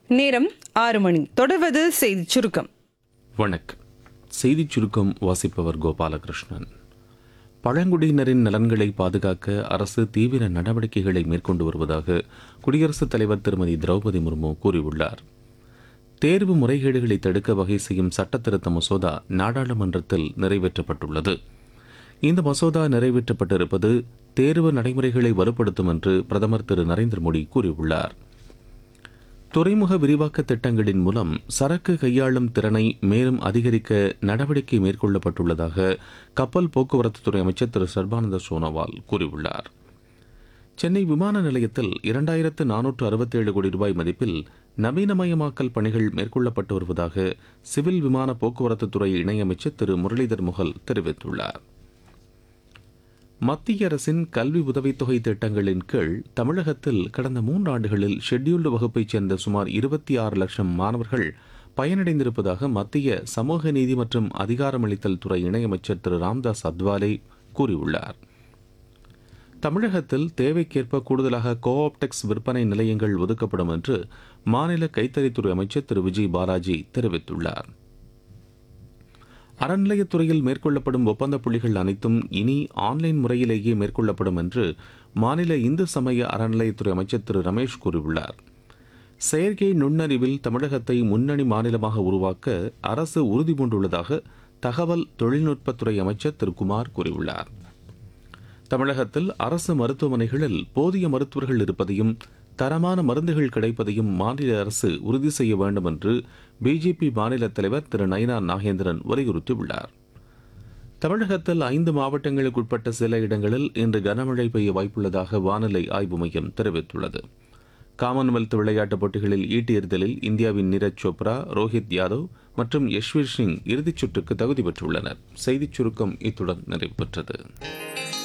நேரம் ஆறு மணி தொடர்வது செய்திச் சுருக்கம் வணக்கம் செய்திச் சுருக்கம் வாசிப்பவர் கோபாலகிருஷ்ணன் பழங்குடியினரின் நலன்களை பாதுகாக்க அரசு தீவிர நடவடிக்கைகளை மேற்கொண்டு வருவதாக குடியரசுத் தலைவர் திருமதி திரௌபதி முர்மு கூறியுள்ளார் தேர்வு முறைகேடுகளை தடுக்க வகை செய்யும் சட்டத்திருத்த மசோதா நாடாளுமன்றத்தில் நிறைவேற்றப்பட்டுள்ளது இந்த மசோதா நிறைவேற்றப்பட்டிருப்பது தேர்வு நடைமுறைகளை வலுப்படுத்தும் என்று பிரதமர் திரு நரேந்திர மோடி கூறியுள்ளார் துறைமுக விரிவாக்க திட்டங்களின் மூலம் சரக்கு கையாளும் திறனை மேலும் அதிகரிக்க நடவடிக்கை மேற்கொள்ளப்பட்டுள்ளதாக கப்பல் போக்குவரத்துத்துறை அமைச்சர் திரு சர்பானந்த சோனோவால் கூறியுள்ளார் சென்னை விமான நிலையத்தில் இரண்டாயிரத்து நானூற்று அறுபத்தேழு கோடி ரூபாய் மதிப்பில் நவீனமயமாக்கல் பணிகள் மேற்கொள்ளப்பட்டு வருவதாக சிவில் விமான போக்குவரத்துத்துறை இணையமைச்சர் திரு முரளிதர் முகல் தெரிவித்துள்ளார் மத்திய அரசின் கல்வி உதவித்தொகை திட்டங்களின் கீழ் தமிழகத்தில் கடந்த மூன்று ஆண்டுகளில் ஷெட்யூல்டு வகுப்பைச் சேர்ந்த சுமார் இருபத்தி ஆறு லட்சம் மாணவர்கள் பயனடைந்திருப்பதாக மத்திய சமூக நீதி மற்றும் அதிகாரமளித்தல் துறை இணையமைச்சர் திரு ராம்தாஸ் அத்வாலே கூறியுள்ளார் தமிழகத்தில் தேவைக்கேற்ப கூடுதலாக கோஆப்டெக்ஸ் விற்பனை நிலையங்கள் ஒதுக்கப்படும் என்று மாநில கைத்தறித்துறை அமைச்சர் திரு விஜய் பாலாஜி தெரிவித்துள்ளார் அறநிலையத்துறையில் மேற்கொள்ளப்படும் ஒப்பந்த புள்ளிகள் அனைத்தும் இனி ஆன்லைன் முறையிலேயே மேற்கொள்ளப்படும் என்று மாநில இந்து சமய அறநிலையத்துறை அமைச்சர் திரு ரமேஷ் கூறியுள்ளார் செயற்கை நுண்ணறிவில் தமிழகத்தை முன்னணி மாநிலமாக உருவாக்க அரசு உறுதி பூண்டுள்ளதாக தகவல் தொழில்நுட்பத்துறை அமைச்சர் திரு குமார் கூறியுள்ளார் தமிழகத்தில் அரசு மருத்துவமனைகளில் போதிய மருத்துவர்கள் இருப்பதையும் தரமான மருந்துகள் கிடைப்பதையும் மாநில அரசு உறுதி செய்ய வேண்டும் என்று பிஜேபி மாநில தலைவர் திரு நயினா நாகேந்திரன் வலியுறுத்தியுள்ளார் தமிழகத்தில் ஐந்து மாவட்டங்களுக்கு உட்பட்ட சில இடங்களில் இன்று கனமழை பெய்ய வாய்ப்புள்ளதாக வானிலை ஆய்வு மையம் தெரிவித்துள்ளது காமன்வெல்த் விளையாட்டுப் போட்டிகளில் ஈட்டி எறிதலில் இந்தியாவின் நீரஜ் சோப்ரா ரோஹித் யாதவ் மற்றும் யஷ்வீர் சிங் இறுதிச் சுற்றுக்கு தகுதி பெற்றுள்ளனர் செய்திச் சுருக்கம் இத்துடன் நிறைவு பெற்றது